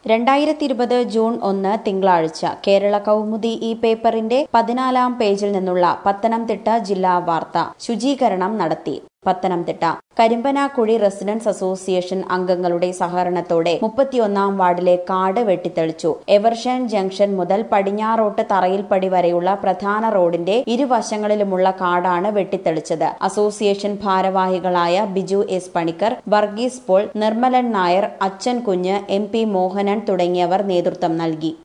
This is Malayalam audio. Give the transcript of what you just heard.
രണ്ടായിരത്തി ഇരുപത് ജൂൺ ഒന്ന് തിങ്കളാഴ്ച കേരള കൗമുദി ഈ പേപ്പറിന്റെ പതിനാലാം പേജിൽ നിന്നുള്ള പത്തനംതിട്ട ജില്ലാ വാർത്ത ശുചീകരണം നടത്തി പത്തനംതിട്ട കരിമ്പനാക്കുഴി റെസിഡൻസ് അസോസിയേഷൻ അംഗങ്ങളുടെ സഹകരണത്തോടെ മുപ്പത്തിയൊന്നാം വാർഡിലെ കാട് വെട്ടിത്തെളിച്ചു എവർഷൻ ജംഗ്ഷൻ മുതൽ പടിഞ്ഞാറോട്ട് തറയിൽപ്പടി വരെയുള്ള പ്രധാന റോഡിന്റെ ഇരുവശങ്ങളിലുമുള്ള കാടാണ് വെട്ടിത്തെളിച്ചത് അസോസിയേഷൻ ഭാരവാഹികളായ ബിജു എസ് പണിക്കർ വർഗീസ് പോൾ നിർമ്മലൻ നായർ അച്ഛൻ കുഞ്ഞ് എം പി മോഹനൻ തുടങ്ങിയവർ നേതൃത്വം നൽകി